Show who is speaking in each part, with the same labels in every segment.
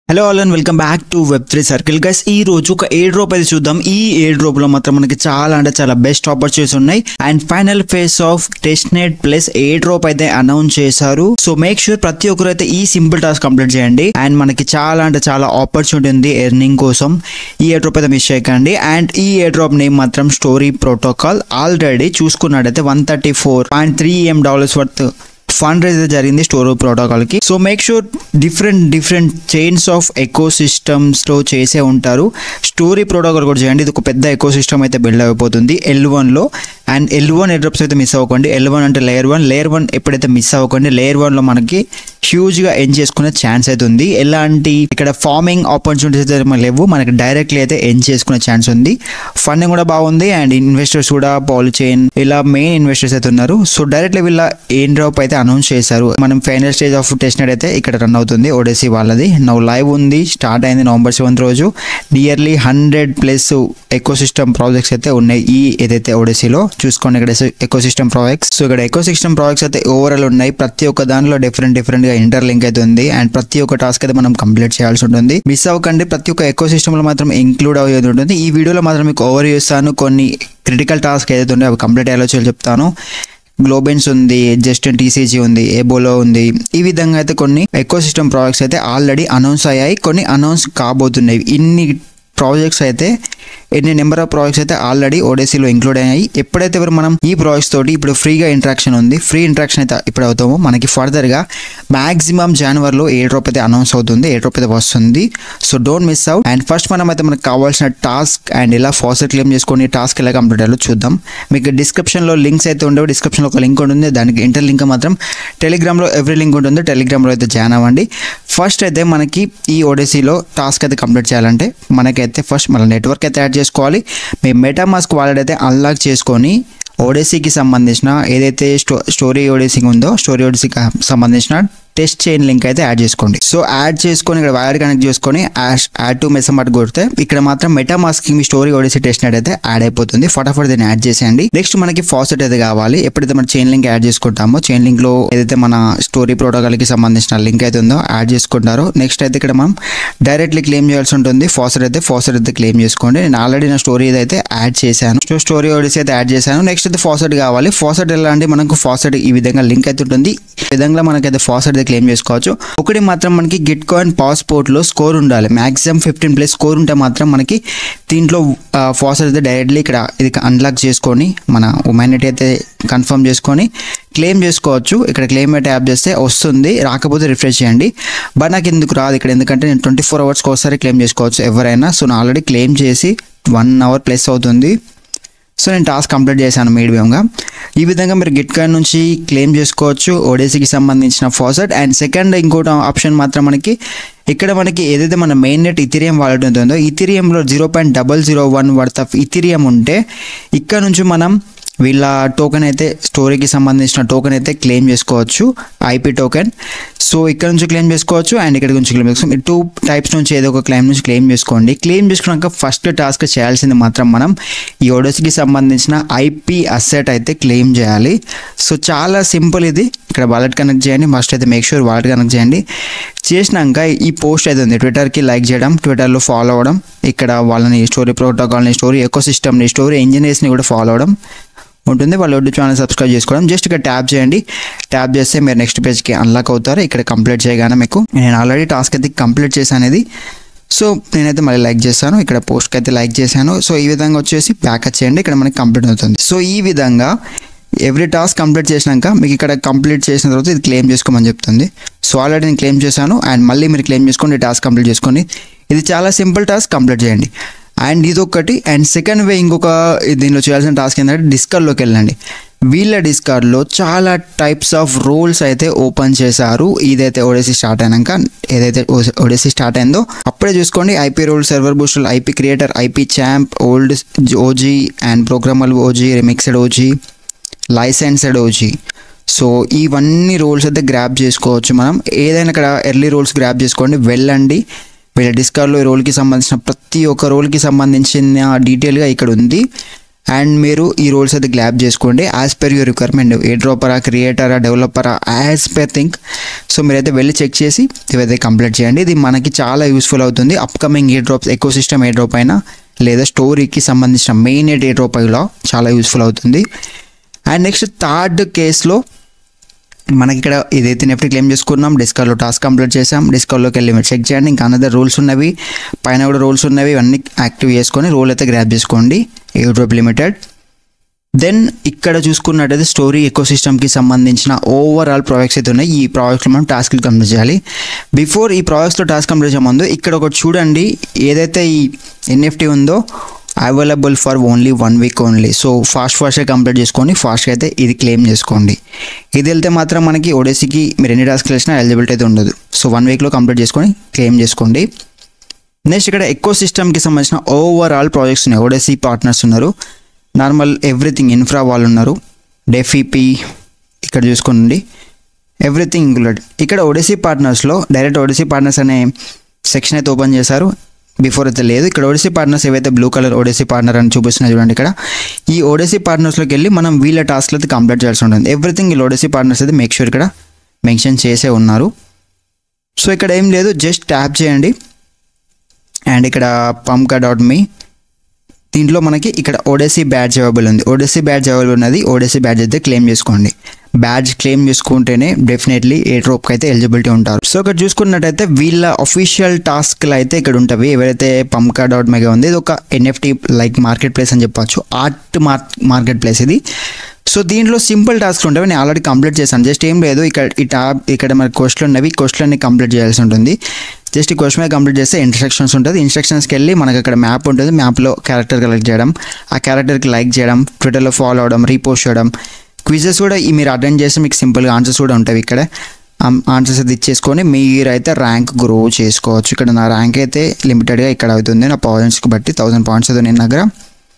Speaker 1: hello all and welcome back to web three circle guys ఈ రోజు ఒక ఏ airdrop అయితే చూద్దాం ఈ ఏ డ్రాప్ లో మాత్రం మనకి చాలా అంటే చాలా బెస్ట్ ఆపర్చునిటీస్ ఉన్నాయి and final phase of testnet plus airdrop అయితే అనౌన్స్ చేశారు సో మేక్ షూర్ ప్రతి ఒక్కరు అయితే ఈ సింపుల్ టాస్క్ కంప్లీట్ చేయండి అండ్ మనకి చాలా అంటే చాలా ఆపర్చునిటీ ఉంది ఎర్నింగ్ కోసం ఈ ఏ డ్రాప్ అయితే మిస్ చేయకండి అండ్ ఈ ఏ డ్రాప్ నేమ్ మాత్రం స్టోరీ ప్రోటోకాల్ ఆల్రెడీ చూసుకున్నట్టయితే one thirty four point three M dollars worth fund raise జరిగింది స్టోర్ ప్రోటోకాల్ కి so make sure different different chains of ecosystem లో చేసే ఉంటారు స్టోరీ ప్రోటోకాల్ కూడా చేయండి ఇది ఒక పెద్ద ఎకో సిస్టమ్ అయితే బిల్డ్ అయిపోతుంది ఎల్ వన్ లో అండ్ ఎల్ వన్ ఎడ్రప్స్ అయితే మిస్ అవ్వకండి ఎల్ వన్ అంటే లేయర్ వన్ లేయర్ వన్ ఎప్పుడైతే మిస్ అవ్వకండి లేయర్ వన్ లో మనకి హ్యూజ్ గా ఎండ్ చేసుకునే ఛాన్స్ అయితే ఉంది ఎలాంటి ఇక్కడ ఫార్మింగ్ ఆపర్చునిటీస్ అయితే మనకి లేవు మనకి డైరెక్ట్లీ అయితే ఎండ్ చేసుకునే ఛాన్స్ ఉంది ఫండింగ్ కూడా బాగుంది అండ్ ఇన్వెస్టర్స్ కూడా పాల్ చైన్ ఇలా మెయిన్ ఇన్వెస్టర్స్ అయితే ఉన్నారు సో డైరెక్ట్లీ వీళ్ళ ఏం డ్రాప్ అయితే అనౌన్స్ చేశారు మనం final stage of testnet అయితే ఇక్కడ రన్ అవుతుంది ఓడేసీ వాళ్ళది నవ్వు లైవ్ ఉంది స్టార్ట్ అయింది నవంబర్ సెవెంత్ రోజు nearly hundred plus ecosystem projects అయితే ఉన్నాయి ఈ ఏదైతే ఓడేసీలో చూసుకోండి ఇక్కడ ఎకో సిస్టమ్ ప్రాజెక్ట్స్ సో ఇక్కడ ఎకో సిస్టమ్ ప్రాజెక్ట్స్ అయితే ఓవరాల్ ఉన్నాయి ప్రతి ఒక్క దానిలో డిఫరెంట్ డిఫరెంట్ గా ఇంటర్ లింక్ అయితే ఉంది అండ్ ప్రతి ఒక్క టాస్క్ అయితే మనం కంప్లీట్ చేయాల్సి ఉంటుంది మిస్ అవ్వకండి ప్రతి ఒక్క ఎకో సిస్టమ్ లో మాత్రం ఇంక్లూడ్ అయ్యేది ఉంటుంది ఈ వీడియోలో మాత్రం మీకు ఓవర్ చేస్తాను కొన్ని క్రిటికల్ టాస్క్ ఏదైతే ఉన్నాయో అవి కంప్లీట్ అయ్యేలా చెప్తాను గ్లోబెన్స్ ఉంది జస్ట్ టీసీజీ ఉంది ఏబోలో ఉంది ఈ విధంగా అయితే కొన్ని ఎకో సిస్టమ్ ప్రాజెక్ట్స్ అయితే ఆల్రెడీ అనౌన్స్ అయ్యాయి కొన్ని అనౌన్స్ కాబోతున్నాయి ఇన్ని ప్రాజెక్ట్స్ అయితే ఎన్ని నెంబర్ ఆఫ్ ప్రాజెక్ట్స్ అయితే ఆల్రెడీ ఓడేసీలో ఇంక్లూడ్ అయ్యాయి ఎప్పుడైతే ఎవరు మనం ఈ ప్రాజెక్ట్స్ తోటి ఇప్పుడు ఫ్రీగా ఇంట్రాక్షన్ ఉంది ఫ్రీ ఇంట్రాక్షన్ అయితే ఇప్పుడు అవుతామో మనకి ఫర్దర్గా మాక్సిమం జనవరిలో ఏ డ్రాప్ అయితే అనౌన్స్ అవుతుంది ఏ డ్రాప్ అయితే వస్తుంది so don't miss out and first మనం అయితే మనకు కావాల్సిన టాస్క్ అండ్ ఎలా ఫాస్ట్ క్లెయిమ్ చేసుకొని టాస్క్ ఎలా కంప్లీట్ అయ్యాలో చూద్దాం మీకు డిస్క్రిప్షన్లో లింక్స్ అయితే ఉండవు డిస్క్రిప్షన్లో ఒక లింక్ ఉంటుంది దానికి ఇంటర్ లింక్ మాత్రం టెలిగ్రామ్లో ఎవ్రీ లింక్ ఉంటుంది టెలిగ్రామ్లో అయితే జాయిన్ అవ్వండి ఫస్ట్ అయితే మనకి ఈ ఓడేసీలో టాస్క్ అయితే కంప్లీట్ చేయాలంటే మనకైతే ఫస్ట్ మన నెట్వర్క్ అయితే యాడ్ చేసుకోవాలి మీ మెటామాస్క్ వాలెట్ అయితే అన్లాక్ చేసుకొని ఓడేసీకి సంబంధించిన ఏదైతే స్టో స్టోరీ ఓడేసీ ఉందో స్టోరీ ఓడేసీకి సంబంధించిన టెస్ట్ చైన్ లింక్ అయితే యాడ్ చేసుకోండి సో యాడ్ చేసుకొని ఇక్కడ వైర్ కనెక్ట్ చేసుకొని యాడ్ టు మెస్ మాట కొడితే ఇక్కడ మాత్రం మెటామాస్క్ మీ స్టోరీ ఓడేసీ టెస్ట్ నెట్ అయితే యాడ్ అయిపోతుంది ఫటాఫట్ దీన్ని యాడ్ చేసేయండి నెక్స్ట్ మనకి ఫాస్ట్ అయితే కావాలి ఎప్పుడైతే మన చైన్ లింక్ యాడ్ చేసుకుంటామో చైన్ లింక్ లో ఏదైతే మన స్టోరీ ప్రోటోకాల్ కి సంబంధించిన లింక్ అయితే ఉందో యాడ్ చేసుకుంటారో నెక్స్ట్ అయితే ఇక్కడ మనం డైరెక్ట్లీ క్లెయిమ్ చేయాల్సి ఉంటుంది ఫాస్ట్ అయితే ఫాస్ట్ అయితే క్లెయిమ్ చేసుకోండి నేను ఆల్రెడీ నా స్టోరీ అయితే యాడ్ చేశాను సో స్టోరీ ఓడేసీ అయితే యాడ్ చేశాను నెక్స్ట్ అయితే ఫాస్ట్ కావాలి ఫాస్ట్ ఎలా అంటే మనకు ఫాస్ట్ ఈ విధంగా లింక్ అయితే ఉంటుంది ఈ విధంగా మనకైతే ఫాస్ట్ అయితే క్లెయిమ్ చేసుకోవచ్చు ఒకటి మాత్రం మనకి గిట్ కాయిన్ పాస్పోర్ట్లో స్కోర్ ఉండాలి మాక్సిమం ఫిఫ్టీన్ ప్లస్ స్కోర్ ఉంటే మాత్రం మనకి దీంట్లో ఫాస్ట్ అయితే డైరెక్ట్లీ ఇక్కడ ఇది అన్లాక్ చేసుకొని మన హ్యుమానిటీ అయితే కన్ఫర్మ్ చేసుకొని క్లెయిమ్ చేసుకోవచ్చు ఇక్కడ క్లెయిమ్ అయితే యాప్ చేస్తే వస్తుంది రాకపోతే రిఫ్రెష్ చేయండి బట్ నాకు ఎందుకు రాదు ఇక్కడ ఎందుకంటే నేను ట్వంటీ ఫోర్ అవర్స్కి ఒకసారి క్లెయిమ్ చేసుకోవచ్చు ఎవరైనా సో నేను ఆల్రెడీ క్లెయిమ్ చేసి వన్ అవర్ ప్లస్ అవుతుంది సో నేను టాస్క్ కంప్లీట్ చేశాను మీడియంగా ఈ విధంగా మీరు గిట్ కార్డ్ నుంచి క్లెయిమ్ చేసుకోవచ్చు ఓడేసీకి సంబంధించిన ఫాసెట్ అండ్ సెకండ్ ఇంకోటి ఆప్షన్ మాత్రం మనకి ఇక్కడ మనకి ఏదైతే మన మెయిన్ నెట్ ఇథిరియం వాలెట్ ఉంటుందో ఇథిరియంలో zero point double zero one worth of Ethereum ఉంటే ఇక్కడ నుంచి మనం వీళ్ళ టోకెన్ అయితే స్టోరీకి సంబంధించిన టోకెన్ అయితే క్లెయిమ్ చేసుకోవచ్చు ఐపీ టోకెన్ సో ఇక్కడ నుంచి క్లెయిమ్ చేసుకోవచ్చు అండ్ ఇక్కడ నుంచి క్లెయిమ్ చేసుకోవచ్చు టూ టైప్స్ నుంచి ఏదో ఒక క్లెయిమ్ నుంచి క్లెయిమ్ చేసుకోండి క్లెయిమ్ చేసుకున్నాక ఫస్ట్ టాస్క్ చేయాల్సింది మాత్రం మనం ఈ ఓడోస్కి సంబంధించిన ఐపీ అసెట్ అయితే క్లెయిమ్ చేయాలి సో చాలా సింపుల్ ఇది ఇక్కడ వాలెట్ కనెక్ట్ చేయండి ఫస్ట్ అయితే మేక్ షూర్ వాలెట్ కనెక్ట్ చేయండి చేసినాక ఈ పోస్ట్ అయితే ఉంది ట్విట్టర్కి లైక్ చేయడం ట్విట్టర్లో ఫాలో అవ్వడం ఇక్కడ వాళ్ళని స్టోరీ ప్రోటోకాల్ని స్టోరీ ఎకో సిస్టమ్ని స్టోరీ ఇంజనీర్స్ని కూడా ఫాలో అవ్వడం ఉంటుంది వాళ్ళ యూట్యూబ్ ఛానల్ సబ్స్క్రైబ్ చేసుకోవడం జస్ట్ ఇక్కడ ట్యాప్ చేయండి ట్యాప్ చేస్తే మీరు నెక్స్ట్ పేజ్కి అన్లాక్ అవుతారు ఇక్కడ కంప్లీట్ చేయగానే మీకు నేను ఆల్రెడీ టాస్క్ అయితే కంప్లీట్ చేశాను ఇది సో నేనైతే మళ్ళీ లైక్ చేశాను ఇక్కడ పోస్ట్కి అయితే లైక్ చేశాను సో ఈ విధంగా వచ్చేసి బ్యాక్ చేయండి ఇక్కడ మనకి కంప్లీట్ అవుతుంది సో ఈ విధంగా ఎవ్రీ టాస్క్ కంప్లీట్ చేసినాక మీకు ఇక్కడ కంప్లీట్ చేసిన తర్వాత ఇది క్లెయిమ్ చేసుకోమని చెప్తుంది సో ఆల్రెడీ నేను క్లెయిమ్ చేశాను అండ్ మళ్ళీ మీరు క్లెయిమ్ చేసుకోండి టాస్క్ కంప్లీట్ చేసుకోండి ఇది చాలా సింపుల్ టాస్క్ కంప్లీట్ చేయండి అండ్ ఇది ఒకటి అండ్ సెకండ్ వే ఇంకొక దీనిలో చేయాల్సిన టాస్క్ ఏంటంటే డిస్కార్డ్లోకి వెళ్ళండి వీళ్ళ డిస్కార్డ్లో చాలా టైప్స్ ఆఫ్ రోల్స్ అయితే ఓపెన్ చేశారు ఇదైతే ఓడేసీ స్టార్ట్ అయినాక ఏదైతే ఓడేసీ స్టార్ట్ అయిందో అప్పుడే చూసుకోండి IP role server booster IP creator IP champ old OG and programmable OG remixed OG licensed OG so ఇవన్నీ రోల్స్ అయితే గ్రాప్ చేసుకోవచ్చు మనం ఏదైనా ఇక్కడ ఎర్లీ రోల్స్ గ్రాప్ చేసుకోండి వెళ్ళండి వీళ్ళ డిస్కార్డ్లో ఈ రోల్కి సంబంధించిన ప్రతి ఒక్క రోల్కి సంబంధించిన డీటెయిల్గా ఇక్కడ ఉంది అండ్ మీరు ఈ రోల్స్ అయితే గ్లాబ్ చేసుకోండి యాజ్ పర్ యూర్ రిక్వైర్మెంట్ ఏ డ్రాపరా క్రియేటరా డెవలపరా యాజ్ పర్ థింక్ సో మీరైతే వెళ్ళి చెక్ చేసి ఇవైతే కంప్లీట్ చేయండి ఇది మనకి చాలా యూస్ఫుల్ అవుతుంది upcoming airdrops ecosystem airdrop అయినా లేదా స్టోరీకి సంబంధించిన మెయిన్ ఏ డ్రాప్ అయిలో చాలా యూస్ఫుల్ అవుతుంది అండ్ నెక్స్ట్ థర్డ్ కేసులో మనకి ఇక్కడ ఇదైతే నెఫ్ట్ క్లెయిమ్ చేసుకున్నాం డిస్కౌంట్లో టాస్క్ కంప్లీట్ చేసాం డిస్కౌంట్లోకి వెళ్ళి మీరు చెక్ చేయండి ఇంకా అనదర్ రూల్స్ ఉన్నవి పైన కూడా రూల్స్ ఉన్నవి ఇవన్నీ యాక్టివ్ చేసుకొని రూల్ అయితే గ్రాప్ చేసుకోండి ఏ డ్రాప్ లిమిటెడ్ దెన్ ఇక్కడ చూసుకున్నట్టయితే స్టోరీ ఎకో సిస్టమ్కి సంబంధించిన ఓవరాల్ ప్రాజెక్ట్స్ అయితే ఉన్నాయి ఈ ప్రాజెక్ట్లో మనం టాస్క్లు కంప్లీట్ చేయాలి బిఫోర్ ఈ ప్రాజెక్ట్స్లో టాస్క్ కంప్లీట్ చేసే ముందు ఇక్కడ ఒకటి చూడండి ఏదైతే ఈ ఎన్ఎఫ్టీ ఉందో available for only one week only so fast ఫాస్ట్గా కంప్లీట్ చేసుకోండి ఫాస్ట్గా అయితే ఇది క్లెయిమ్ చేసుకోండి ఇది వెళ్తే మాత్రం మనకి ఒడేసీకి మీరు ఎన్ని టాస్క్లు వేసినా ఎలిజిబిలిటీ అయితే ఉండదు సో వన్ వీక్లో కంప్లీట్ చేసుకొని క్లెయిమ్ చేసుకోండి నెక్స్ట్ ఇక్కడ ఎకో సిస్టమ్కి సంబంధించిన ఓవరాల్ ప్రాజెక్ట్స్ ఉన్నాయి ఓడేసీ పార్ట్నర్స్ ఉన్నారు నార్మల్ ఎవ్రీథింగ్ ఇన్ఫ్రా వాళ్ళు ఉన్నారు డెఫిపి ఇక్కడ చూసుకోండి ఎవ్రీథింగ్ ఇంక్లూడెడ్ ఇక్కడ ఒడిసీ పార్ట్నర్స్లో డైరెక్ట్ ఒడిసీ పార్ట్నర్స్ అనే సెక్షన్ అయితే ఓపెన్ చేశారు బిఫోర్ అయితే లేదు ఇక్కడ ఒడిసీ పార్ట్నర్స్ ఏవైతే బ్లూ కలర్ ఒడిసీ పార్ట్నర్ అని చూపిస్తున్నాయి చూడండి ఇక్కడ ఈ ఒడిసీ పార్ట్నర్స్లోకి వెళ్ళి మనం వీళ్ళ టాస్క్లు అయితే కంప్లీట్ చేయాల్సి ఉంటుంది ఎవ్రీథింగ్ ఈ ఒడిసీ పార్ట్నర్స్ అయితే మేక్ షూర్ ఇక్కడ మెన్షన్ చేసే ఉన్నారు సో ఇక్కడ ఏం లేదు జస్ట్ ట్యాప్ చేయండి అండ్ ఇక్కడ పంకా డాట్ మీ దీంట్లో మనకి ఇక్కడ ఓడెసీ బ్యాడ్జ్ అవైలబుల్ ఉంది ఓడెసీ బ్యాడ్జ్ అవైలబుల్ ఉన్నది ఓడెసీ బ్యాడ్జ్ అయితే క్లెయిమ్ చేసుకోండి బ్యాడ్జ్ క్లెయిమ్ చేసుకుంటేనే డెఫినెట్లీ ఏ డ్రోప్కి అయితే ఎలిజిబిలిటీ ఉంటారు సో ఇక్కడ చూసుకున్నట్టయితే వీళ్ళ అఫీషియల్ టాస్క్లు అయితే ఇక్కడ ఉంటాయి ఎవరైతే పంకా డాట్ మెగా ఉంది ఇది ఒక ఎన్ఎఫ్టీ లైక్ మార్కెట్ ప్లేస్ అని చెప్పొచ్చు ఆర్ట్ మార్కెట్ ప్లేస్ ఇది సో దీంట్లో సింపుల్ టాస్క్లు ఉంటాయి నేను ఆల్రెడీ కంప్లీట్ చేశాను జస్ట్ ఏం లేదు ఇక్కడ ఈ టాప్ ఇక్కడ మనకి క్వశ్చన్ ఉన్నవి క్వశ్చన్ కంప్లీట్ చేయాల్సి ఉంటుంది జస్ట్ ఈ క్వశ్చన్ మీద కంప్లీట్ చేస్తే ఇన్స్ట్రక్షన్స్ ఉంటుంది ఇన్స్ట్రక్షన్స్కి వెళ్ళి మనకి అక్కడ మ్యాప్ ఉంటుంది మ్యాప్లో క్యారెక్టర్ కలెక్ట్ చేయడం ఆ క్యారెక్టర్కి లైక్ చేయడం ట్విట్టర్లో ఫాలో అవడం రీపోస్ట్ చేయడం క్విజెస్ కూడా ఈ మీరు అటెండ్ చేస్తే మీకు సింపుల్గా ఆన్సర్స్ కూడా ఉంటాయి ఇక్కడ ఆన్సర్స్ అయితే ఇచ్చేసుకొని మీరైతే ర్యాంక్ గ్రో చేసుకోవచ్చు ఇక్కడ నా ర్యాంక్ అయితే లిమిటెడ్గా ఇక్కడ అవుతుంది నా పాయింట్స్కి బట్టి థౌసండ్ పాయింట్స్ అయితే నేను దగ్గర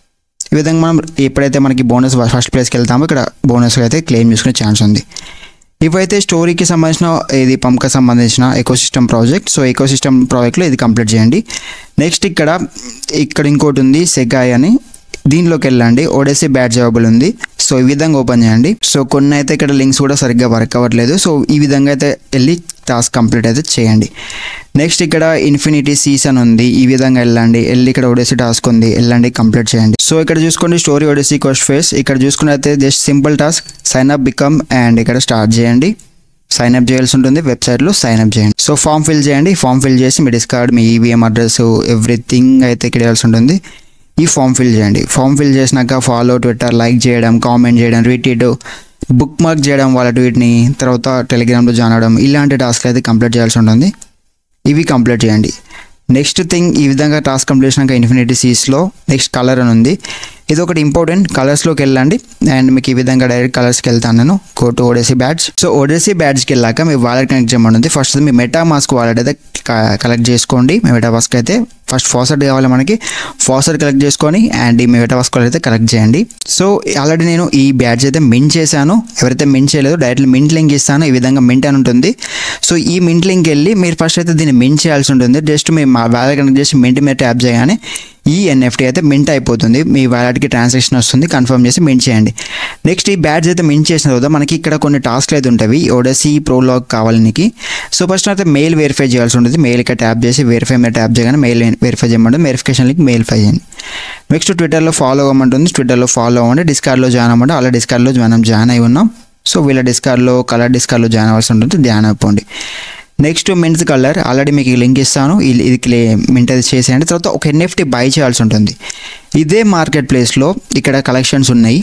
Speaker 1: ఈ విధంగా మనం ఎప్పుడైతే మనకి బోనస్ ఫస్ట్ ప్లేస్కి వెళ్తామో ఇక్కడ బోనస్ అయితే క్లెయిమ్ చేసుకునే ఛాన్స్ ఉంది ఇవైతే స్టోరీకి సంబంధించిన ఇది పంప్కి సంబంధించిన ఎకోసిస్టమ్ ప్రాజెక్ట్ సో ఎకోసిస్టమ్ ప్రాజెక్ట్లో ఇది కంప్లీట్ చేయండి నెక్స్ట్ ఇక్కడ ఇక్కడ ఇంకోటి ఉంది సెగాయ్ అని దీనిలోకి వెళ్ళండి ఓడేసీ బ్యాడ్జ్ అవైలబుల్ ఉంది సో ఈ విధంగా ఓపెన్ చేయండి సో కొన్ని అయితే ఇక్కడ లింక్స్ కూడా సరిగ్గా వర్క్ అవ్వట్లేదు సో ఈ విధంగా అయితే వెళ్ళి టాస్క్ కంప్లీట్ అయితే చేయండి నెక్స్ట్ ఇక్కడ ఇన్ఫినిటీ సీజన్ ఉంది ఈ విధంగా వెళ్ళండి వెళ్ళి ఇక్కడ ఒడేసీ టాస్క్ ఉంది వెళ్ళండి కంప్లీట్ చేయండి సో ఇక్కడ చూసుకోండి స్టోరీ ఒడేసీ క్వస్ట్ ఫేస్ ఇక్కడ చూసుకున్నైతే just simple task sign up become and ఇక్కడ స్టార్ట్ చేయండి సైన్ అప్ చేయాల్సి ఉంటుంది వెబ్సైట్లో సైన్ అప్ చేయండి సో ఫామ్ ఫిల్ చేయండి ఫామ్ ఫిల్ చేసి మీ డిస్కార్డ్ మీ ఈవీఎం అడ్రస్ ఎవ్రీథింగ్ అయితే ఇక్కడ వేయాల్సి ఉంటుంది ఈ ఫామ్ ఫిల్ చేయండి ఫామ్ ఫిల్ చేసినాక ఫాలో ట్విట్టర్ లైక్ చేయడం కామెంట్ చేయడం రీట్వీట్ బుక్ మార్క్ చేయడం వాళ్ళ ట్వీట్ని తర్వాత టెలిగ్రామ్లో జాయిన్ అవడం ఇలాంటి టాస్క్లు అయితే కంప్లీట్ చేయాల్సి ఉంటుంది ఇవి కంప్లీట్ చేయండి నెక్స్ట్ థింగ్ ఈ విధంగా టాస్క్ కంప్లీట్ చేసినాక ఇన్ఫినిటీ సీస్లో నెక్స్ట్ కలర్ అని ఉంది ఇది ఒకటి ఇంపార్టెంట్ కలర్స్లోకి వెళ్ళండి అండ్ మీకు ఈ విధంగా డైరెక్ట్ కలర్స్కి వెళ్తాను నేను go to Odyssey badge so Odyssey బ్యాడ్జ్కి వెళ్ళాక మీ వాలెట్ కనెక్ట్ చేయమని ఉంది ఫస్ట్ మీ మెటా మాస్క్ వాలెట్ అయితే కలెక్ట్ చేసుకోండి మీ మెటా మాస్క్ అయితే ఫస్ట్ ఫాసెట్ కావాలి మనకి ఫాసెట్ కలెక్ట్ చేసుకొని అండ్ ఈ మెటా మాస్క్ అయితే కలెక్ట్ చేయండి సో ఆల్రెడీ నేను ఈ బ్యాడ్జ్ అయితే మింట్ చేశాను ఎవరైతే మింట్ చేయలేదో డైరెక్ట్ మింట్ లింక్ ఇస్తాను ఈ విధంగా మింట్ అని ఉంటుంది సో ఈ మింట్ లింక్ వెళ్ళి మీరు ఫస్ట్ అయితే దీన్ని మింట్ చేయాల్సి ఉంటుంది జస్ట్ మీ వాలెట్ కనెక్ట్ చేసి మింట్ మీద ట్యాప్ చేయగానే ఈ ఎన్ఎఫ్టీ అయితే మింట్ అయిపోతుంది మీ వ్యాలెట్కి ట్రాన్సాక్షన్ వస్తుంది కన్ఫర్మ్ చేసి మింట్ చేయండి నెక్స్ట్ ఈ బ్యాడ్జ్ అయితే మింట్ చేసిన తర్వాత మనకి ఇక్కడ కొన్ని టాస్క్లు అయితే ఉంటాయి ఓడసీ ప్రోలాగ్ కావాలి నీకు సో ఫస్ట్ అయితే మెయిల్ వెరిఫై చేయాల్సి ఉంటుంది మెయిల్ ఇక్కడ ట్యాప్ చేసి వెరిఫై మీద ట్యాప్ చేయగానే మెయిల్ వెరిఫై చేయమంటుంది వెరిఫికేషన్ లింక్ మెయిల్ ఫై చేయండి నెక్స్ట్ ట్విట్టర్లో ఫాలో అవ్వమంటుంది ట్విట్టర్లో ఫాలో అవ్వండి డిస్కార్డ్లో జాయిన్ అవ్వమంటే అలా డిస్కార్డ్లో మనం జాయిన్ అయి ఉన్నాం సో వీళ్ళ డిస్కార్డ్లో కలర్ డిస్కార్డ్లో జాయిన్ అవ్వాల్సి ఉంటుంది జాయిన్ అయిపోండి నెక్స్ట్ మింట్ కలర్ ఆల్రెడీ మీకు ఈ లింక్ ఇస్తాను ఇది ఇది క్లే మింట్ అది చేసేయండి తర్వాత ఒక ఎన్ఎఫ్టీ బై చేయాల్సి ఉంటుంది ఇదే మార్కెట్ ప్లేస్లో ఇక్కడ కలెక్షన్స్ ఉన్నాయి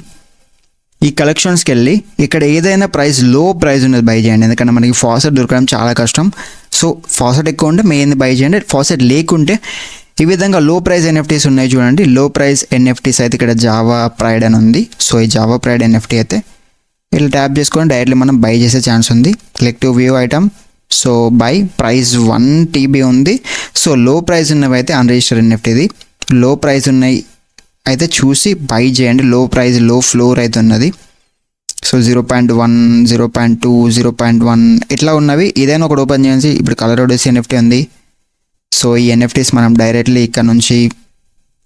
Speaker 1: ఈ కలెక్షన్స్కి వెళ్ళి ఇక్కడ ఏదైనా ప్రైస్ లో ప్రైస్ ఉన్నది బై చేయండి ఎందుకంటే మనకి ఫాసెట్ దొరకడం చాలా కష్టం సో ఫాసెట్ ఎక్కువ ఉంటే మెయిన్ బై చేయండి ఫాసెట్ లేకుంటే ఈ విధంగా లో ప్రైస్ ఎన్ఎఫ్టీస్ ఉన్నాయి చూడండి లో ప్రైస్ ఎన్ఎఫ్టీస్ అయితే ఇక్కడ జావా ప్రైడ్ అని ఉంది సో ఈ జావా ప్రైడ్ ఎన్ఎఫ్టీ అయితే ఇలా ట్యాప్ చేసుకొని డైరెక్ట్లీ మనం బై చేసే ఛాన్స్ ఉంది click to view item so buy price one TB ఉంది సో లో ప్రైస్ ఉన్నవి అయితే అన్రిజిస్టర్ ఎన్ఎఫ్టీ ఇది లో ప్రైస్ ఉన్నాయి అయితే చూసి బై చేయండి లో ప్రైస్ లో ఫ్లోర్ అయితే ఉన్నది so zero point one zero point two zero point one ఇట్లా ఉన్నవి ఇదైనా ఒకటి ఓపెన్ చేసి ఇప్పుడు కలర్ ఒడేసి ఎన్ఎఫ్టీ ఉంది సో ఈ ఎన్ఎఫ్టీస్ మనం డైరెక్ట్లీ ఇక్కడ నుంచి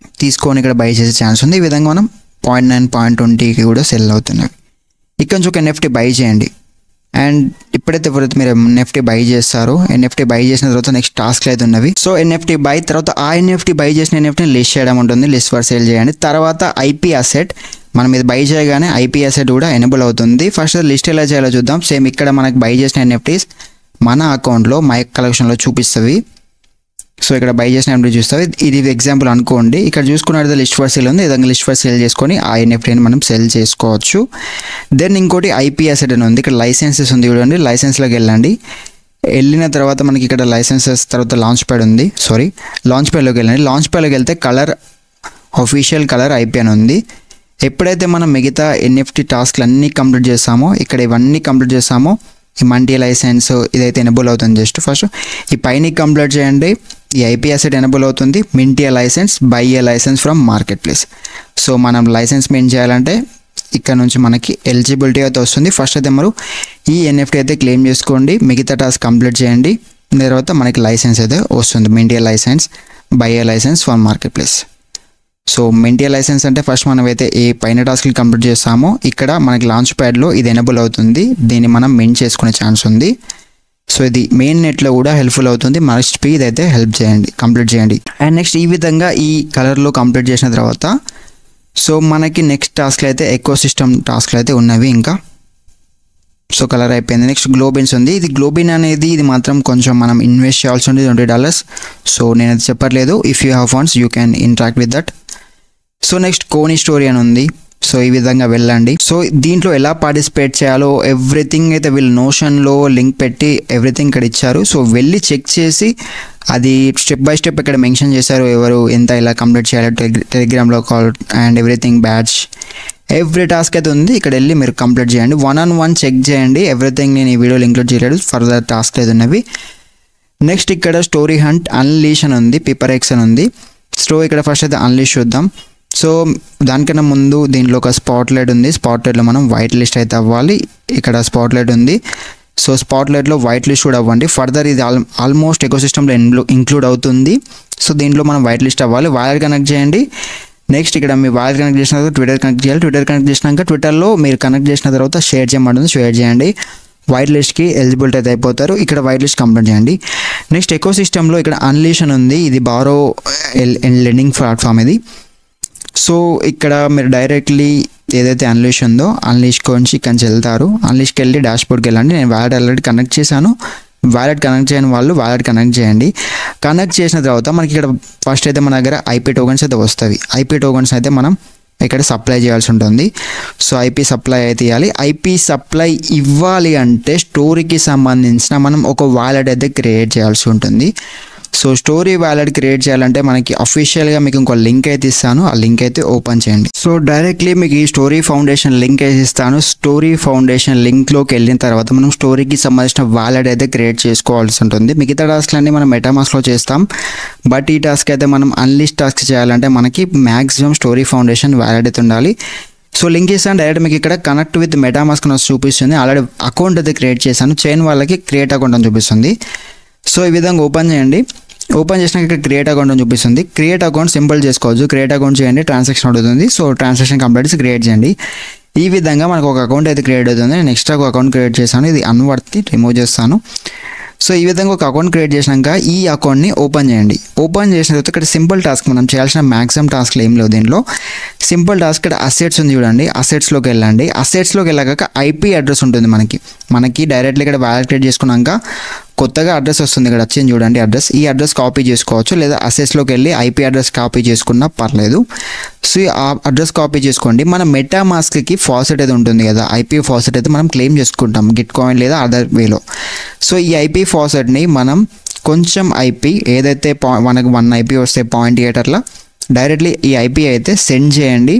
Speaker 1: తీసుకొని ఇక్కడ బై చేసే ఛాన్స్ ఉంది ఈ విధంగా మనం పాయింట్ నైన్ పాయింట్ ట్వంటీకి కూడా సెల్ అవుతున్నవి ఇక్కడ నుంచి ఒక ఎన్ఎఫ్టీ బై చేయండి అండ్ ఇప్పుడైతే ఎవరైతే మీరు ఎన్ఎఫ్టీ బై చేస్తారో ఎన్ఎఫ్టీ బై చేసిన తర్వాత నెక్స్ట్ టాస్క్లు అయితే ఉన్నవి సో ఎన్ఎఫ్టీ బై తర్వాత ఆ ఎన్ఎఫ్టీ బై చేసిన ఎన్ఎఫ్టీని లిస్ట్ చేయడం ఉంటుంది లిస్ట్ ఫర్ సేల్ చేయండి తర్వాత ఐపీ అసెట్ మనం ఇది బై చేయగానే ఐపీ అసెట్ కూడా ఎనేబుల్ అవుతుంది ఫస్ట్ లిస్ట్ ఎలా చేయాలో చూద్దాం సేమ్ ఇక్కడ మనకి బై చేసిన ఎన్ఎఫ్టీస్ మన అకౌంట్లో మై కలెక్షన్లో చూపిస్తుంది సో ఇక్కడ బై చేసిన ఎన్ఎఫ్టీ చూస్తే ఇది ఎగ్జాంపుల్ అనుకోండి ఇక్కడ చూసుకున్నట్టు లిస్ట్ ఫర్ సేల్ ఉంది ఏదైనా లిస్ట్ ఫర్ సేల్ చేసుకొని ఆ ఎన్ఎఫ్టీని మనం సెల్ చేసుకోవచ్చు దెన్ ఇంకోటి ఐపీ అసెట్ అని ఉంది ఇక్కడ లైసెన్సెస్ ఉంది చూడండి లైసెన్స్లోకి వెళ్ళండి వెళ్ళిన తర్వాత మనకి ఇక్కడ లైసెన్సెస్ తర్వాత లాంచ్ ప్యాడ్ ఉంది సారీ లాంచ్ ప్యాడ్లోకి వెళ్ళండి లాంచ్ ప్యాడ్లోకి వెళ్తే కలర్ అఫీషియల్ కలర్ ఐపీ అని ఉంది ఎప్పుడైతే మనం మిగతా ఎన్ఎఫ్టీ టాస్క్లు అన్నీ కంప్లీట్ చేస్తామో ఇక్కడ ఇవన్నీ కంప్లీట్ చేస్తామో ఈ మంటీ లైసెన్స్ ఇదైతే ఎనబుల్ అవుతుంది జస్ట్ ఫస్ట్ ఈ పైన కంప్లీట్ చేయండి ఈ ఐపీ అసెట్ ఎనబుల్ అవుతుంది mint a license buy a license from marketplace so మనం లైసెన్స్ మెయిన్ చేయాలంటే ఇక్కడ నుంచి మనకి ఎలిజిబిలిటీ అయితే వస్తుంది ఫస్ట్ అయితే మరి ఈ ఎన్ఎఫ్టీ అయితే క్లెయిమ్ చేసుకోండి మిగతా టాస్క్ కంప్లీట్ చేయండి తర్వాత మనకి లైసెన్స్ అయితే వస్తుంది mint a license buy a license from marketplace so mint a license అంటే ఫస్ట్ మనం అయితే ఏ పైన టాస్క్లు కంప్లీట్ చేస్తామో ఇక్కడ మనకి లాంచ్ ప్యాడ్లో ఇది ఎనబుల్ అవుతుంది దీన్ని మనం మెయిన్ చేసుకునే ఛాన్స్ ఉంది సో ఇది మెయిన్ నెట్లో కూడా హెల్ప్ఫుల్ అవుతుంది మస్ట్ పీ ఇదైతే హెల్ప్ చేయండి కంప్లీట్ చేయండి అండ్ నెక్స్ట్ ఈ విధంగా ఈ కలర్లో కంప్లీట్ చేసిన తర్వాత సో మనకి నెక్స్ట్ టాస్క్లు అయితే ఎక్కువ సిస్టమ్ టాస్క్లు అయితే ఉన్నవి ఇంకా సో కలర్ అయిపోయింది నెక్స్ట్ గ్లోబిన్స్ ఉంది ఇది గ్లోబిన్ అనేది ఇది మాత్రం కొంచెం మనం ఇన్వెస్ట్ చేయాల్సి ఉంది ట్వంటీ డాలర్స్ సో నేను అది చెప్పట్లేదు if you have funds you can interact with that so next కోనీ స్టోరీ అని ఉంది సో ఈ విధంగా వెళ్ళండి సో దీంట్లో ఎలా పార్టిసిపేట్ చేయాలో ఎవ్రీథింగ్ అయితే వీళ్ళు నోషన్లో లింక్ పెట్టి ఎవ్రీథింగ్ ఇక్కడ ఇచ్చారు సో వెళ్ళి చెక్ చేసి అది స్టెప్ బై స్టెప్ ఇక్కడ మెన్షన్ చేశారు ఎవరు ఎంత ఇలా కంప్లీట్ చేయాలి టెలిగ్రామ్లో కాల్ అండ్ ఎవ్రీథింగ్ బ్యాచ్ ఎవ్రీ టాస్క్ అయితే ఉంది ఇక్కడ వెళ్ళి మీరు కంప్లీట్ చేయండి వన్ ఆన్ వన్ చెక్ చేయండి ఎవ్రీథింగ్ నేను ఈ వీడియోలో ఇంక్లూడ్ చేయలేదు ఫర్దర్ టాస్క్ అయితే ఉన్నవి నెక్స్ట్ ఇక్కడ స్టోరీ హంట్ అన్లీష్ అని ఉంది పిపర్ ఎక్స్ అని ఉంది సో ఇక్కడ ఫస్ట్ అయితే అన్లీష్ చూద్దాం సో దానికన్నా ముందు దీంట్లో ఒక స్పాట్ లైట్ ఉంది స్పాట్ లైట్లో మనం వైట్ లిస్ట్ అయితే అవ్వాలి ఇక్కడ స్పాట్ లైట్ ఉంది సో స్పాట్ లైట్లో వైట్ లిస్ట్ కూడా అవ్వండి ఫర్దర్ ఇది ఆల్ ఆల్మోస్ట్ ఎకో సిస్టంలో ఇంక్లూడ్ అవుతుంది సో దీంట్లో మనం వైట్ లిస్ట్ అవ్వాలి వైర్ కనెక్ట్ చేయండి నెక్స్ట్ ఇక్కడ మీ వైర్ కనెక్ట్ చేసిన తర్వాత ట్విట్టర్ కనెక్ట్ చేయాలి ట్విట్టర్ కనెక్ట్ చేసినాక ట్విట్టర్లో మీరు కనెక్ట్ చేసిన తర్వాత షేర్ చేయమంటుంది షేర్ చేయండి వైట్ లిస్ట్కి ఎలిజిబిలిటీ అయితే అయిపోతారు ఇక్కడ వైట్ లిస్ట్ కంప్లీట్ చేయండి నెక్స్ట్ ఎకో సిస్టంలో ఇక్కడ అన్లీషన్ ఉంది ఇది బారో లెండింగ్ ప్లాట్ఫామ్ ఇది సో ఇక్కడ మీరు డైరెక్ట్లీ ఏదైతే అన్లీష్ ఉందో అన్లీష్ నుంచి ఇక్కడి నుంచి వెళ్తారు అన్లీష్కి వెళ్ళి డాష్బోర్డ్కి వెళ్ళండి నేను వ్యాలెట్ ఆల్రెడీ కనెక్ట్ చేశాను వ్యాలెట్ కనెక్ట్ చేయని వాళ్ళు వ్యాలెట్ కనెక్ట్ చేయండి కనెక్ట్ చేసిన తర్వాత మనకి ఇక్కడ ఫస్ట్ అయితే మన దగ్గర ఐపీ టోకెన్స్ అయితే వస్తాయి ఐపీ టోకెన్స్ అయితే మనం ఇక్కడ సప్లై చేయాల్సి ఉంటుంది సో ఐపీ సప్లై అయితే ఇవ్వాలి ఐపీ సప్లై ఇవ్వాలి అంటే స్టోరీకి సంబంధించిన మనం ఒక వ్యాలెట్ అయితే క్రియేట్ చేయాల్సి ఉంటుంది సో స్టోరీ వ్యాలెట్ క్రియేట్ చేయాలంటే మనకి అఫీషియల్గా మీకు ఇంకో లింక్ అయితే ఇస్తాను ఆ లింక్ అయితే ఓపెన్ చేయండి సో డైరెక్ట్లీ మీకు ఈ స్టోరీ ఫౌండేషన్ లింక్ అయితే ఇస్తాను స్టోరీ ఫౌండేషన్ లింక్లోకి వెళ్ళిన తర్వాత మనం స్టోరీకి సంబంధించిన వ్యాలెట్ అయితే క్రియేట్ చేసుకోవాల్సి ఉంటుంది మిగతా టాస్క్లన్నీ మనం మెటామాస్లో చేస్తాం బట్ ఈ టాస్క్ అయితే మనం అన్లిస్ట్ టాస్క్ చేయాలంటే మనకి మ్యాక్సిమం స్టోరీ ఫౌండేషన్ వ్యాలెట్ అయితే ఉండాలి సో లింక్ ఇస్తాను డైరెక్ట్ మీకు ఇక్కడ కనెక్ట్ విత్ మెటామాస్క్ అని చూపిస్తుంది ఆల్రెడీ అకౌంట్ అయితే క్రియేట్ చేశాను చైన్ వాళ్ళకి క్రియేట్ అకౌంట్ అని చూపిస్తుంది సో ఈ విధంగా ఓపెన్ చేయండి ఓపెన్ చేసినాక ఇక్కడ క్రియేట్ అకౌంట్ అని చూపిస్తుంది క్రియేట్ అకౌంట్ సింపుల్ చేసుకోవచ్చు క్రియేట్ అకౌంట్ చేయండి ట్రాన్సాక్షన్ అవుతుంది సో ట్రాన్సాక్షన్ కంప్లీట్ క్రియేట్ చేయండి ఈ విధంగా మనకు ఒక అకౌంట్ అయితే క్రియేట్ అవుతుంది నేను ఎక్స్ట్రా ఒక అకౌంట్ క్రియేట్ చేశాను ఇది అన్వర్తి రిమూవ్ చేస్తాను సో ఈ విధంగా ఒక అకౌంట్ క్రియేట్ చేసినాక ఈ అకౌంట్ని ఓపెన్ చేయండి ఓపెన్ చేసిన తర్వాత ఇక్కడ సింపుల్ టాస్క్ మనం చేయాల్సిన మ్యాక్సిమం టాస్క్లు ఏం లేవు దీనిలో సింపుల్ టాస్క్ ఇక్కడ అసెట్స్ ఉంది చూడండి అసెట్స్లోకి వెళ్ళండి అసెట్స్లోకి వెళ్ళాక ఐపీ అడ్రస్ ఉంటుంది మనకి మనకి డైరెక్ట్లీ ఇక్కడ వ్యాలెట్ క్రియేట్ చేసుకున్నాక కొత్తగా అడ్రస్ వస్తుంది ఇక్కడ వచ్చింది చూడండి అడ్రస్ ఈ అడ్రస్ కాపీ చేసుకోవచ్చు లేదా అసెస్లోకి వెళ్ళి ఐపీ అడ్రస్ కాపీ చేసుకున్నా పర్లేదు సో ఆ అడ్రస్ కాపీ చేసుకోండి మన మెటా మాస్క్కి ఫాసెట్ అయితే ఉంటుంది కదా ఐపీ ఫాసెట్ అయితే మనం క్లెయిమ్ చేసుకుంటాం గిట్ కాయిన్ లేదా అదర్ వేలో సో ఈ ఐపీ ఫాసెట్ని మనం కొంచెం ఐపీ ఏదైతే పా మనకు వన్ ఐపీ వస్తే పాయింట్ ఎయిటర్లా డైరెక్ట్లీ ఈ ఐపీ అయితే సెండ్ చేయండి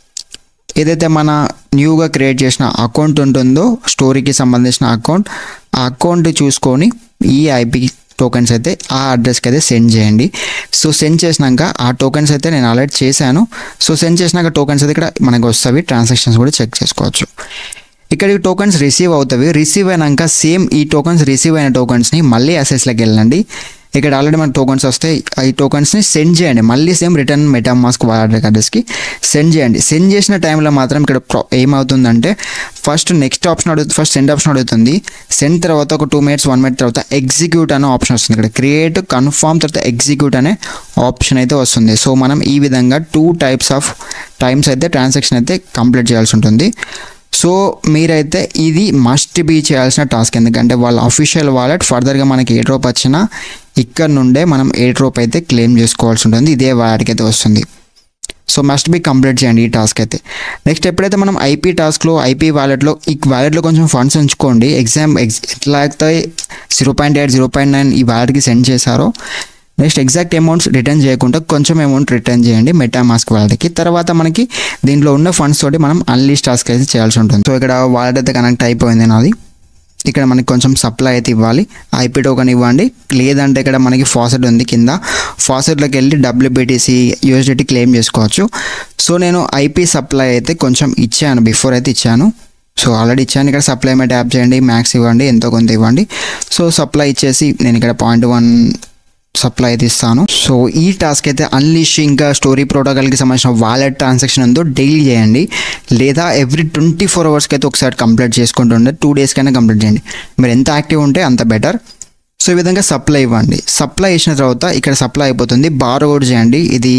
Speaker 1: ఏదైతే మన న్యూగా క్రియేట్ చేసిన అకౌంట్ ఉంటుందో స్టోరీకి సంబంధించిన అకౌంట్ ఆ అకౌంట్ చూసుకొని ఈ ఐపీ టోకెన్స్ అయితే ఆ అడ్రస్కి అయితే సెండ్ చేయండి సో సెండ్ చేసినాక ఆ టోకెన్స్ అయితే నేను ఆల్రెడీ చేశాను సో సెండ్ చేసినాక టోకెన్స్ అయితే ఇక్కడ మనకు వస్తాయి ట్రాన్సాక్షన్స్ కూడా చెక్ చేసుకోవచ్చు ఇక్కడ ఈ టోకెన్స్ రిసీవ్ అవుతాయి రిసీవ్ అయినాక సేమ్ ఈ టోకెన్స్ రిసీవ్ అయిన టోకెన్స్ని మళ్ళీ అసెస్లోకి వెళ్ళండి ఇక్కడ ఆల్రెడీ మన టోకన్స్ వస్తాయి ఈ టోకన్స్ని సెండ్ చేయండి మళ్ళీ సేమ్ రిటర్న్ మెటామాస్క్ వాలెట్ అడ్రస్కి సెండ్ చేయండి సెండ్ చేసిన టైంలో మాత్రం ఇక్కడ pro- ఏమవుతుందంటే ఫస్ట్ నెక్స్ట్ ఆప్షన్ అడుగుతుంది ఫస్ట్ సెండ్ ఆప్షన్ అడుగుతుంది సెండ్ తర్వాత ఒక టూ మినిట్స్ వన్ మినిట్ తర్వాత ఎగ్జిక్యూట్ అనే ఆప్షన్ వస్తుంది ఇక్కడ క్రియేట్ కన్ఫర్మ్ తర్వాత ఎగ్జిక్యూట్ అనే ఆప్షన్ అయితే వస్తుంది సో మనం ఈ విధంగా టూ టైప్స్ ఆఫ్ టైమ్స్ అయితే ట్రాన్సాక్షన్ అయితే కంప్లీట్ చేయాల్సి ఉంటుంది సో మీరైతే ఇది మస్ట్ బీ చేయాల్సిన టాస్క్ ఎందుకంటే వాళ్ళ అఫీషియల్ వాలెట్ ఫర్దర్గా మనకి ఏ డ్రాప్ వచ్చినా ఇక్కడ నుండే మనం ఏ డ్రాప్ అయితే క్లెయిమ్ చేసుకోవాల్సి ఉంటుంది ఇదే వాలెట్కి అయితే వస్తుంది సో మస్ట్ బి కంప్లీట్ చేయండి ఈ టాస్క్ అయితే నెక్స్ట్ ఎప్పుడైతే మనం ఐపీ టాస్క్లో ఐపీ వాలెట్లో ఈ వాలెట్లో కొంచెం ఫండ్స్ ఉంచుకోండి ఎగ్జామ్ ఎగ్జ్ ఎట్లా అయితే zero point eight zero point nine ఈ వాలెట్కి సెండ్ చేశారో నెక్స్ట్ ఎగ్జాక్ట్ అమౌంట్స్ రిటర్న్ చేయకుండా కొంచెం అమౌంట్ రిటర్న్ చేయండి మెటామాస్క్ వాళ్ళకి తర్వాత మనకి దీంట్లో ఉన్న ఫండ్స్ తోటి మనం అన్లీస్ టాస్క్ అయితే చేయాల్సి ఉంటుంది సో ఇక్కడ వాలెట్ అయితే కనెక్ట్ అయిపోయింది నాది ఇక్కడ మనకి కొంచెం సప్లై అయితే ఇవ్వాలి ఐపీ టోకెన్ ఇవ్వండి లేదంటే ఇక్కడ మనకి ఫాసెట్ ఉంది కింద ఫాసెట్లోకి వెళ్ళి డబ్ల్యూబీటీసీ యూఎస్డిటీ క్లెయిమ్ చేసుకోవచ్చు సో నేను ఐపీ సప్లై అయితే కొంచెం ఇచ్చాను బిఫోర్ అయితే ఇచ్చాను సో ఆల్రెడీ ఇచ్చాను ఇక్కడ సప్లై మీద ట్యాప్ చేయండి మ్యాక్స్ ఇవ్వండి ఎంతో కొంత ఇవ్వండి సో సప్లై ఇచ్చేసి నేను ఇక్కడ పాయింట్ వన్ సప్లై అయితే ఇస్తాను సో ఈ టాస్క్ అయితే అన్లీష్ ఇంకా స్టోరీ ప్రోటోకాల్కి సంబంధించిన వాలెట్ ట్రాన్సాక్షన్ ఉందో డైలీ చేయండి లేదా ఎవ్రీ ట్వంటీ ఫోర్ అవర్స్కి అయితే ఒకసారి కంప్లీట్ చేసుకుంటుండే టూ డేస్కైనా కంప్లీట్ చేయండి మీరు ఎంత యాక్టివ్ ఉంటే అంత బెటర్ సో ఈ విధంగా సప్లై ఇవ్వండి సప్లై ఇచ్చిన తర్వాత ఇక్కడ సప్లై అయిపోతుంది బార్ కూడా చేయండి ఇది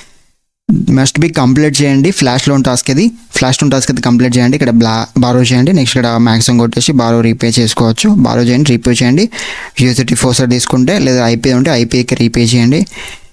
Speaker 1: మస్ట్ బి కంప్లీట్ చేయండి ఫ్లాష్ లోన్ టాస్క్ ఇది ఫ్లాష్ లోన్ టాస్క్ అయితే కంప్లీట్ చేయండి ఇక్కడ బ్లా బారో చేయండి నెక్స్ట్ ఇక్కడ మ్యాక్సిమం కొట్టేసి బారో రీపే చేసుకోవచ్చు బారో చేయండి రీపే చేయండి యూఎస్టీ ఫోర్సర్ తీసుకుంటే లేదా ఐపీ ఉంటే ఐపీకి రీపే చేయండి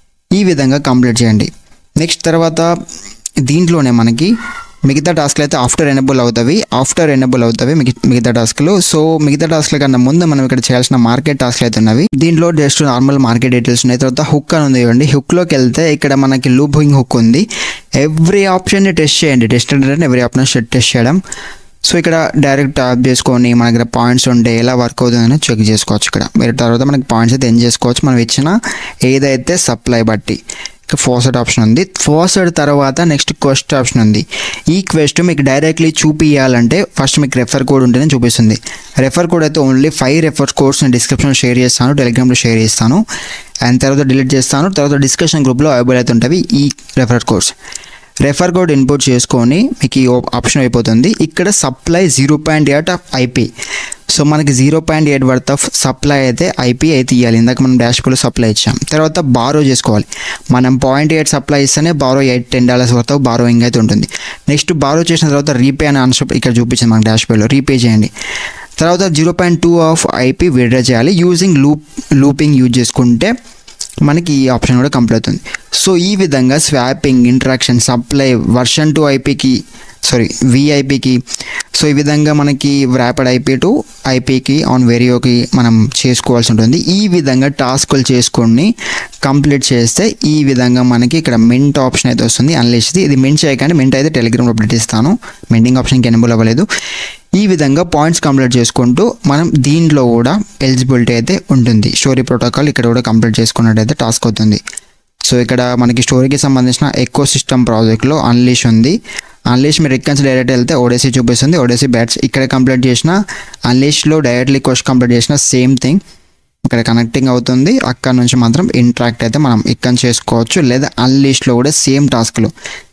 Speaker 1: ఈ విధంగా కంప్లీట్ చేయండి నెక్స్ట్ తర్వాత దీంట్లోనే మనకి మిగతా టాస్క్లు అయితే ఆఫ్టర్ ఎనబుల్ అవుతాయి ఆఫ్టర్ ఎనబుల్ అవుతాయి మిగ మిగతా టాస్క్లు సో మిగతా టాస్క్ల కన్నా ముందు మనం ఇక్కడ చేయాల్సిన మార్కెట్ టాస్క్లు అయితే ఉన్నవి దీంట్లో జస్ట్ నార్మల్ మార్కెట్ డీటెయిల్స్ ఉన్నాయి తర్వాత హుక్ అని ఉంది చూడండి హుక్లోకి వెళ్తే ఇక్కడ మనకి లూపింగ్ హుక్ ఉంది ఎవ్రీ ఆప్షన్ని టెస్ట్ చేయండి టెస్ట్ అంటే ఎవ్రీ ఆప్షన్ టెస్ట్ చేయడం సో ఇక్కడ డైరెక్ట్ ట్యాప్ చేసుకొని మన దగ్గర పాయింట్స్ ఉంటే ఎలా వర్క్ అవుతుందని చెక్ చేసుకోవచ్చు ఇక్కడ మీరు తర్వాత మనకి పాయింట్స్ అయితే ఎండ్ చేసుకోవచ్చు మనం ఇచ్చిన ఏదైతే సప్లై బట్టి ఇక ఫోర్సెడ్ ఆప్షన్ ఉంది ఫోర్సెడ్ తర్వాత నెక్స్ట్ క్వెస్ట్ ఆప్షన్ ఉంది ఈ క్వెస్ట్ మీకు డైరెక్ట్లీ చూపియాలంటే ఫస్ట్ మీకు రెఫర్ కోడ్ ఉంటేనే చూపిస్తుంది రెఫర్ కోడ్ అయితే ఓన్లీ ఫైవ్ రెఫర్ కోడ్స్ నేను డిస్క్రిప్షన్ షేర్ చేస్తాను టెలిగ్రామ్లో షేర్ చేస్తాను అండ్ తర్వాత డిలీట్ చేస్తాను తర్వాత డిస్కషన్ గ్రూప్లో అవైలబుల్ అయితే ఉంటాయి ఈ refer codes refer code input చేసుకొని మీకు ఈ ఆప్షన్ అయిపోతుంది ఇక్కడ supply zero point eight of IP so మనకి zero point eight worth of supply అయితే ఐపీ అయితే ఇవ్వాలి ఇందాక మనం డాష్ బోర్డ్లో సప్లై ఇచ్చాం తర్వాత బారో చేసుకోవాలి మనం పాయింట్ ఎయిట్ సప్లై ఇస్తేనే borrow eight ten dollars worth of borrowing అయితే ఉంటుంది నెక్స్ట్ బారో చేసిన తర్వాత రీపే అనే ఆన్సర్ ఇక్కడ చూపించింది మనకి డాష్ బోర్డ్లో రీపే చేయండి తర్వాత zero point two of IP withdraw చేయాలి యూజింగ్ లూప్ లూపింగ్ యూజ్ చేసుకుంటే మనకి ఈ ఆప్షన్ కూడా కంప్లీట్ అవుతుంది సో ఈ విధంగా swapping interaction supply version to ఐపీకి సారీ విఐపికి సో ఈ విధంగా మనకి ర్యాపిడ్ ఐపీ టు ఐపీకి ఆన్ వేరియోకి మనం చేసుకోవాల్సి ఉంటుంది ఈ విధంగా టాస్కులు చేసుకొని కంప్లీట్ చేస్తే ఈ విధంగా మనకి ఇక్కడ మింట్ ఆప్షన్ అయితే వస్తుంది అన్లేస్ది ఇది మింట్ చేయకండి మింట్ అయితే టెలిగ్రామ్లో అప్డేట్ ఇస్తాను మింటింగ్ ఆప్షన్కి ఎనబుల్ అవ్వలేదు ఈ విధంగా పాయింట్స్ కంప్లీట్ చేసుకుంటూ మనం దీంట్లో కూడా ఎలిజిబిలిటీ అయితే ఉంటుంది స్టోరీ ప్రోటోకాల్ ఇక్కడ కూడా కంప్లీట్ చేసుకున్నట్టయితే టాస్క్ అవుతుంది సో ఇక్కడ మనకి స్టోరీకి సంబంధించిన ఎకో సిస్టమ్ ప్రాజెక్ట్లో అన్లీష్ ఉంది అన్లీష్ మీరు ఎక్కడి డైరెక్ట్ వెళ్తే ఓడేసీ చూపిస్తుంది ఓడేసీ బ్యాట్స్ ఇక్కడ కంప్లీట్ చేసిన అన్లీష్లో డైరెక్ట్లీ క్వశ్చన్ కంప్లీట్ చేసిన సేమ్ థింగ్ ఇక్కడ కనెక్టింగ్ అవుతుంది అక్కడ నుంచి మాత్రం ఇంట్రాక్ట్ అయితే మనం ఇక్కడ చేసుకోవచ్చు లేదా అన్లీష్లో కూడా సేమ్ టాస్క్లు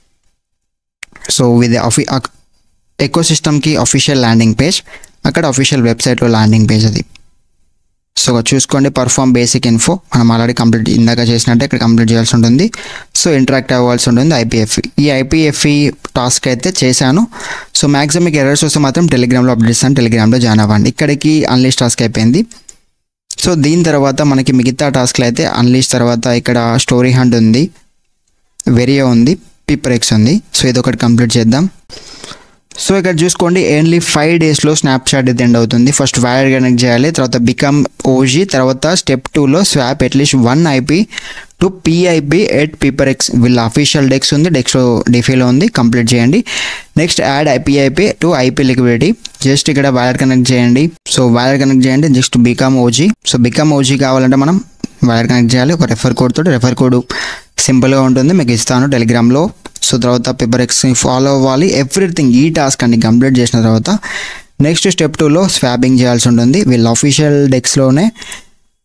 Speaker 1: సో ఇది అఫీ ఎకో సిస్టమ్కి అఫీషియల్ ల్యాండింగ్ పేజ్ అక్కడ అఫీషియల్ వెబ్సైట్లో ల్యాండింగ్ పేజ్ అది సో చూసుకోండి పర్ఫామ్ బేసిక్ ఇన్ఫో మనం ఆల్రెడీ కంప్లీట్ ఇందాక చేసినట్టే ఇక్కడ కంప్లీట్ చేయాల్సి ఉంటుంది సో ఇంటరాక్ట్ అవ్వాల్సి ఉంటుంది ఐపీఎఫ్ఈ ఈ ఐపీఎఫ్ఈ టాస్క్ అయితే చేశాను సో మ్యాక్సిమం మీకు ఎర్రర్స్ వస్తే మాత్రం టెలిగ్రామ్లో అప్డేట్ ఇస్తాను టెలిగ్రామ్లో జాయిన్ అవ్వండి ఇక్కడికి అన్లిస్ట్ టాస్క్ అయిపోయింది సో దీని తర్వాత మనకి మిగతా టాస్క్లు అయితే అన్లిస్ట్ తర్వాత ఇక్కడ స్టోరీ హండ్ ఉంది వెరియో ఉంది పిపరెక్స్ ఉంది సో ఇది ఒకటి కంప్లీట్ చేద్దాం సో ఇక్కడ చూసుకోండి ఓన్లీ ఫైవ్ డేస్లో స్నాప్చాట్ ఇది ఎండ్ అవుతుంది ఫస్ట్ వైర్ కనెక్ట్ చేయాలి తర్వాత బికమ్ ఓజీ తర్వాత స్టెప్ టూలో swap at least one IP to PIP at PiperX వీళ్ళ అఫీషియల్ డెక్స్ ఉంది డెక్స్ డిఫీలో ఉంది కంప్లీట్ చేయండి next add IP IP to IP liquidity just ఇక్కడ వైర్ కనెక్ట్ చేయండి సో వైర్ కనెక్ట్ చేయండి just become OG so become OG కావాలంటే మనం వైర్ కనెక్ట్ చేయాలి ఒక రెఫర్ కోడ్ తోటి రెఫర్ కోడ్ సింపుల్గా ఉంటుంది మీకు ఇస్తాను టెలిగ్రామ్లో సో తర్వాత పేపర్ ఎక్స్ని ఫాలో అవ్వాలి ఎవ్రీథింగ్ ఈ టాస్క్ అన్ని కంప్లీట్ చేసిన తర్వాత నెక్స్ట్ స్టెప్ టూలో స్వాపింగ్ చేయాల్సి ఉంటుంది వీళ్ళ అఫీషియల్ డెక్స్లోనే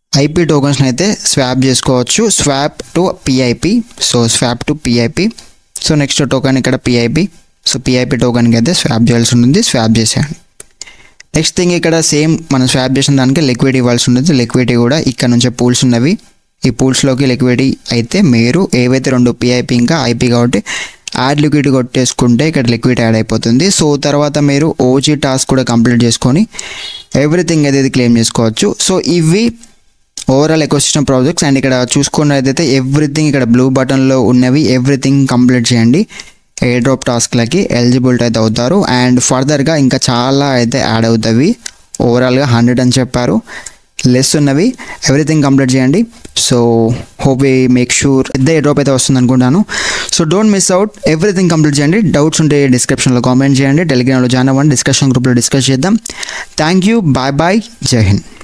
Speaker 1: ఐపీ టోకన్స్ని అయితే స్వాప్ చేసుకోవచ్చు swap to PIP so swap to PIP so next token ఇక్కడ పిఐపి సో పిఐపి టోకన్కి అయితే స్వాప్ చేయాల్సి ఉంటుంది స్వాప్ చేసేయండి నెక్స్ట్ థింగ్ ఇక్కడ సేమ్ మనం స్వాప్ చేసిన దానికి లిక్విడ్ ఇవ్వాల్సి ఉంటుంది లిక్విడిటీ కూడా ఇక్కడ నుంచే పూల్స్ ఉన్నవి ఈ పూల్స్లోకి లిక్విడిటీ అయితే మీరు ఏవైతే రెండు పిఐపి ఇంకా ఐపీ కాబట్టి యాడ్ లిక్విడ్ కొట్టేసుకుంటే ఇక్కడ లిక్విడ్ యాడ్ అయిపోతుంది సో తర్వాత మీరు ఓజీ టాస్క్ కూడా కంప్లీట్ చేసుకొని ఎవ్రీథింగ్ అయితే క్లెయిమ్ చేసుకోవచ్చు సో ఇవి ఓవరాల్ ఎకోసిస్టమ్ ప్రాజెక్ట్స్ అండ్ ఇక్కడ చూసుకున్నదైతే ఎవ్రీథింగ్ ఇక్కడ బ్లూ బటన్లో ఉన్నవి ఎవ్రీథింగ్ కంప్లీట్ చేయండి ఎయిర్ డ్రాప్ టాస్క్లకి ఎలిజిబిలిటీ అయితే అవుతారు అండ్ ఫర్దర్గా ఇంకా చాలా అయితే యాడ్ అవుతాయి ఓవరాల్గా హండ్రెడ్ అని చెప్పారు లెస్ ఉన్నవి ఎవ్రీథింగ్ కంప్లీట్ చేయండి so hope we make sure పెద్ద ఎయిర్ డ్రాప్ అయితే వస్తుంది అనుకుంటాను so don't miss out everything complete చేయండి డౌట్స్ ఉంటే డిస్క్రిప్షన్లో కామెంట్ చేయండి టెలిగ్రామ్లో జాయిన్ అవ్వండి డిస్కషన్ గ్రూప్లో డిస్కస్ చేద్దాం థ్యాంక్ యూ బాయ్ బాయ్ జై హింద్